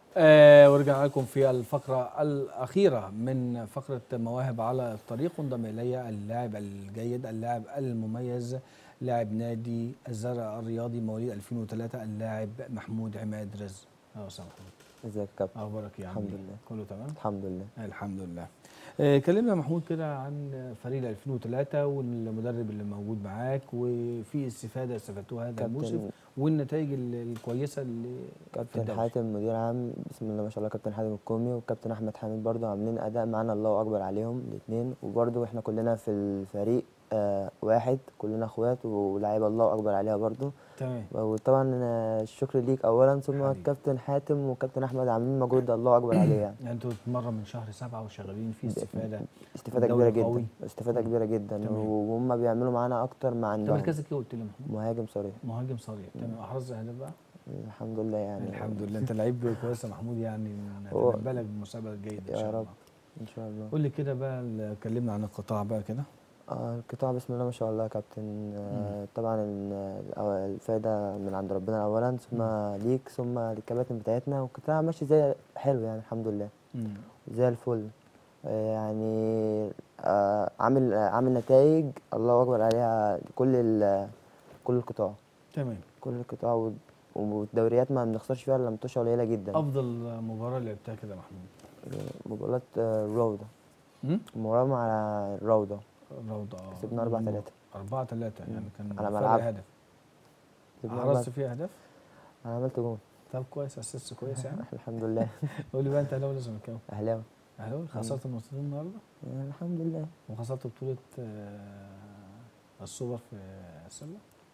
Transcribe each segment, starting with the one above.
آه ورجعنا لكم في الفقرة الأخيرة من فقرة مواهب على الطريق وانضم إلي اللاعب الجيد اللاعب المميز لاعب نادي الزرع الرياضي مواليد 2003 اللاعب محمود عماد رزق أهلا وسهلا محمود ازيك يا كابتن أخبارك يا عم الحمد لله. كله تمام؟ الحمد لله الحمد لله آه، كلمنا محمود كده عن فريق 2003 والمدرب اللي موجود معاك وفي استفاده استفدتوها هذا الموسم كابتن والنتائج ال- الكويسه اللي في كابتن الدوري. حاتم مدير عام بسم الله ما شاء الله كابتن حاتم الكومي وكابتن احمد حامد برضه عاملين اداء معانا الله اكبر عليهم الاثنين وبرضه احنا كلنا في الفريق آه واحد كلنا اخوات ولاعيبه الله اكبر عليها برضه تمام وطبعا آه، الشكر ليك اولا ثم حبيبي. كابتن حاتم وكابتن احمد عاملين مجهود الله اكبر عليه يعني يعني انتوا بتتمرن من شهر سبعة وشغالين في استفاده استفاده الدوري كبيره قوي. جدا استفاده كبيره جدا تمام. وهم بيعملوا معانا اكتر ما انت عندهم مركزك ايه قلت لي يا محمود؟ مهاجم صريح مهاجم صريح تمام احرز اهداف بقى؟ الحمد لله يعني الحمد لله انت لعيب كويس يا محمود يعني هو- نتنبأ لك بالمستقبل الجيد ان يا شاء رب. الله ان شاء الله قول لي كده بقى ال- كلمنا عن القطاع بقى كده آه القطاع بسم الله ما شاء الله يا كابتن آه طبعا ال- الأو- الفايدة من عند ربنا أولا ثم ليك ثم للكباتن بتاعتنا والقطاع ماشي زي حلو يعني الحمد لله مم. زي الفل آه يعني آه عامل آه عامل نتائج الله أكبر عليها كل ال- كل القطاع تمام كل القطاع وال- والدوريات ما بنخسرش فيها إلا ماتشات قليلة جدا افضل مباراه لعبتها كده يا محمود مباراة آه، الروضة مم؟ مباراة مع الروضة روضة اه كسبنا 4-3. 4 3 يعني كان على فرق ملعب. هدف كسبنا حرزت أربعة- فيها هدف أنا عملت جون طب كويس اسست كويس يعني الحمد لله قول لي بقى انت اهلاوي ولا زملكاوي؟ أهلاوي اهلاوي خسرت النقطتين النهارده يعني الحمد لله وخسرت بطولة آه، السوبر في السلة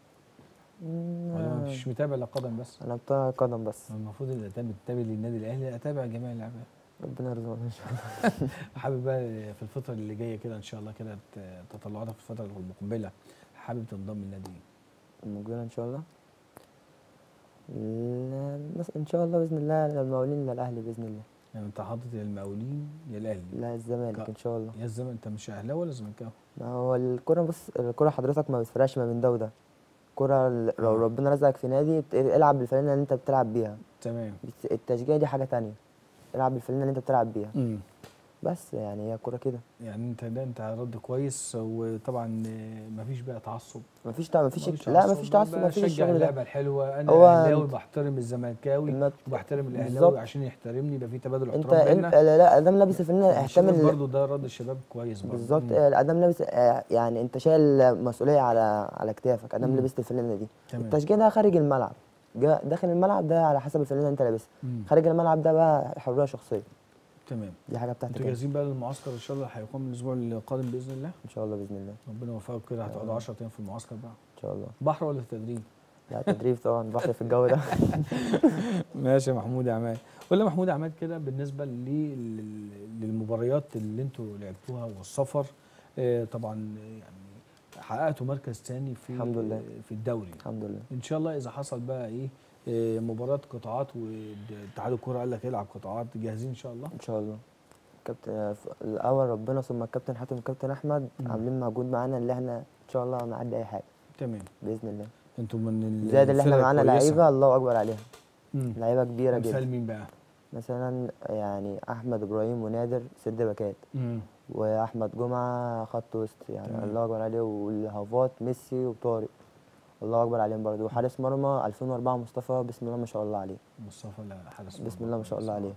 ولا مم، مش متابع للقدم بس انا بتاع قدم بس المفروض اللي اتابع تتابع للنادي الاهلي اتابع جميع اللعيبه ربنا يرزقنا ان شاء الله حابب بقى في الفترة اللي جاية كده ان شاء الله كده ت- تطلعاتك في الفترة المقبلة حابب تنضم للنادي إيه؟ موجودة ان شاء الله لا، بس ان شاء الله باذن الله المقاولين للاهلي باذن الله يعني انت حاطط يا المقاولين يا الاهلي لا الزمالك ك- ان شاء الله يا الزمن انت مش اهلاوي ولا زملكاوي؟ ما هو الكرة بص الكرة حضرتك ما بتفرقش ما بين ده وده الكرة ال- لو آه. ربنا رزقك في نادي بت- العب بالفانلة اللي انت بتلعب بيها تمام بت- التشجيع دي حاجة تانية العب بالفانلة اللي انت بتلعب بيها امم بس يعني هي الكرة كده يعني انت ده انت رد كويس وطبعا آه، مفيش بقى تعصب مفيش تع- مفيش لا مفيش تعصب مفيش بشجع الشغل ده اللعبه الحلوه انا هو اهلاوي انت- بحترم الزملكاوي ما ت- وبحترم بالظبط. الاهلاوي عشان يحترمني يبقى في تبادل انت احترام انت بيننا لا لا ادام لابس الفانلة الشباب احتمل برضه ده رد الشباب كويس برضه بالظبط مم. آه، ادام لابس آه، يعني انت شايل مسؤوليه على على كتافك ادام مم. لبست الفانلة دي تمام التشجيع ده خارج الملعب جا- داخل الملعب ده على حسب الفانلة اللي انت لابسها مم. خارج الملعب ده بقى حريه شخصيه تمام دي حاجه بتاعتك انتوا انت. جاهزين بقى للمعسكر ان شاء الله هيقام الاسبوع القادم باذن الله ان شاء الله باذن الله ربنا يوفقك كده هتقعدوا آه. 10 ايام في المعسكر بقى ان شاء الله بحر ولا تدريب لا تدريب طبعا بحر في الجو ده ماشي يا محمود عماد قول لي محمود عماد كده بالنسبه لل- للمباريات اللي انتوا لعبتوها والسفر آه، طبعا يعني حققتوا مركز ثاني في الحمد لله. في الدوري الحمد لله ان شاء الله اذا حصل بقى ايه آه، مباراه قطاعات واتحاد الكوره قال لك العب قطاعات جاهزين ان شاء الله ان شاء الله كابتن آه، ف- الاول ربنا ثم الكابتن حاتم والكابتن احمد مم. عاملين مجهود معانا اللي احنا ان شاء الله نعدي اي حاجه تمام باذن الله انتوا من ال- زائد اللي احنا الفرق معانا الكويسة. لعيبه الله اكبر عليها مم. لعيبه كبيره امثال جدا مين بقى؟ مثلا يعني احمد ابراهيم ونادر سد باكات مم. واحمد جمعه خط وسط يعني تمام. الله اكبر عليه والهافات ميسي وطارق الله اكبر عليهم برضه وحارس مرمى 2004 مصطفى بسم الله ما شاء الله عليه مصطفى لا حارس بسم مرمى الله ما شاء الله كويس. عليه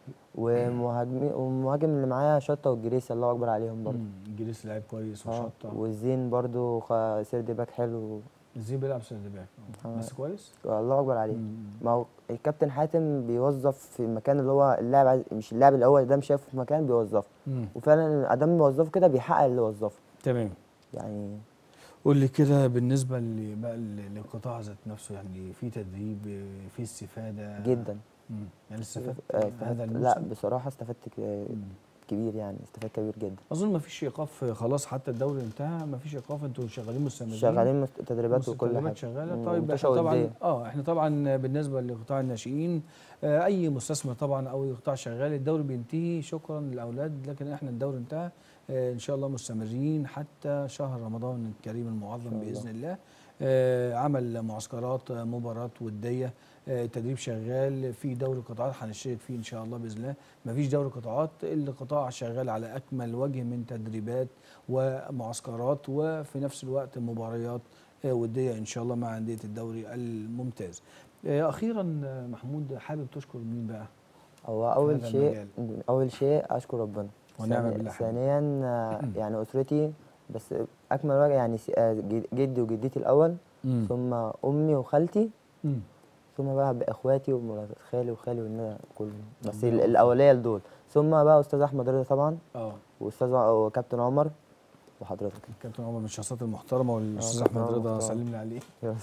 ومهاجمين والمهاجم اللي معايا شطه والجريسي الله اكبر عليهم برضه مم. جريس لعيب كويس اه وشطه والزين برضه خ- سيرد باك حلو ازاي بيلعب سيرد باك آه. آه. بس كويس الله اكبر عليه مم. ما هو الكابتن حاتم بيوظف في المكان اللي هو اللاعب عايز مش اللاعب الاول ده مش شايفه في مكان بيوظفه مم. وفعلا ادام بيوظفه كده بيحقق اللي وظفه تمام يعني قول لي كده بالنسبه ل- بقى ل- للقطاع ذات نفسه يعني في تدريب في استفاده جدا مم. يعني استفدت آه، هذا استفدت- الموسم لا بصراحه استفدت ك- مم. كبير يعني استفاد كبير جدا اظن ما فيش ايقاف خلاص حتى الدوري انتهى ما فيش ايقاف انتوا شغالين مستمرين شغالين مست- تدريبات بص وكل التدريبات حاجه شغاله مم، طيب احنا ومنتشرة طبعا ودية. اه احنا طبعا بالنسبه لقطاع الناشئين آه اي مستثمر طبعا او قطاع شغال الدوري بينتهي شكرا للاولاد لكن احنا الدوري انتهى آه ان شاء الله مستمرين حتى شهر رمضان الكريم المعظم إن شاء الله. باذن الله آه عمل معسكرات آه، مباراه وديه آه، التدريب شغال في دوري قطاعات هنشترك فيه ان شاء الله باذن الله مفيش دوري قطاعات القطاع شغال على اكمل وجه من تدريبات ومعسكرات وفي نفس الوقت مباريات آه، وديه ان شاء الله مع انديه الدوري الممتاز آه، اخيرا آه، محمود حابب تشكر مين بقى هو اول هذا شيء اول شيء اشكر ربنا ونعم ثاني- بالله حبيبي. ثانيا آه، يعني اسرتي بس اكمل وجه يعني س- آه، جد- جدي وجدتي الاول مم. ثم امي وخالتي مم. ثم بقى باخواتي ومرات خالي وخالي والناس كلهم بس ربنا ال- يوفقك. الاوليه لدول ثم بقى استاذ احمد رضا طبعا اه واستاذ ع- وكابتن عمر وحضرتك كابتن عمر من الشخصيات المحترمه والاستاذ كابتن احمد عمر رضا محترم. سلمنا عليه يس.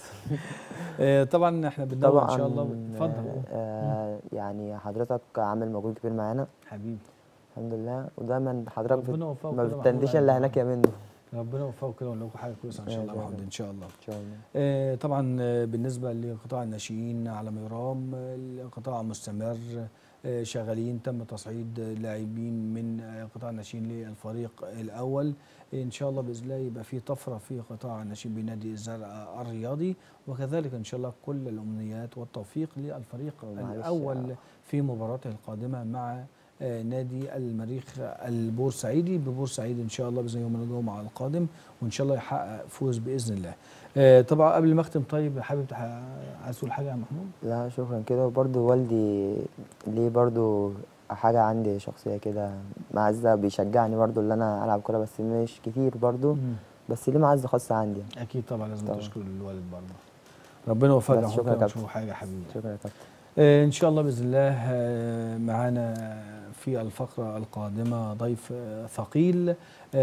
آه، طبعا احنا بندور طبعا ان شاء الله اتفضل آه يعني حضرتك عامل مجهود كبير معانا حبيبي الحمد لله ودايما حضرتك ربنا يوفقك ما كده بتنديش محمود الا على هناك يا منه ربنا يوفقك كده ونقول لكم حاجه كويسه ان شاء الله يا ماشي يا محمد فندم. ان شاء الله ان شاء الله آه، طبعا آه، بالنسبه لقطاع الناشئين على ميرام آه، القطاع مستمر آه، شغالين تم تصعيد آه، لاعبين من آه، قطاع الناشئين للفريق الاول ان شاء الله باذن الله يبقى في طفره في قطاع الناشئين بنادي الزرع الرياضي وكذلك ان شاء الله كل الامنيات والتوفيق للفريق ومعلش، الاول آه. في مباراته القادمه مع آه، نادي المريخ البورسعيدي ببورسعيد ان شاء الله باذن يوم الجمعه القادم وان شاء الله يحقق فوز باذن الله. آه، طبعا قبل ما اختم طيب حابب تح- عايز تقول حاجه يا محمود؟ لا شكرا كده وبرضه والدي ليه برضه حاجة عندي شخصية كده معزة بيشجعني برضه اللي أنا ألعب كورة بس مش كتير برضه بس ليه معزة خاصة عندي يعني. اكيد طبعا لازم طبعا. تشكر الوالد برضه. ربنا يوفقك يا بس محمود شكرا يا كده كابتن. ونشوف حاجه حبيبي. شكرا يا كابتن آه، ان شاء الله باذن الله آه، معانا في الفقره القادمه ضيف آه، ثقيل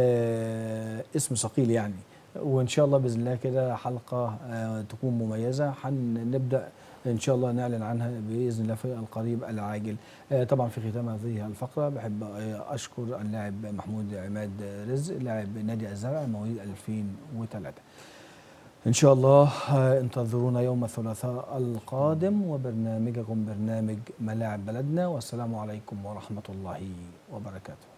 آه، اسم ثقيل يعني وان شاء الله باذن الله كده حلقه آه، تكون مميزه هنبدا ان شاء الله نعلن عنها باذن الله في القريب العاجل آه، طبعا في ختام هذه الفقره بحب آه، اشكر اللاعب محمود عماد رزق لاعب نادي الزرع مواليد 2003 إن شاء الله آه، انتظرونا يوم الثلاثاء القادم وبرنامجكم برنامج ملاعب بلدنا والسلام عليكم ورحمة الله وبركاته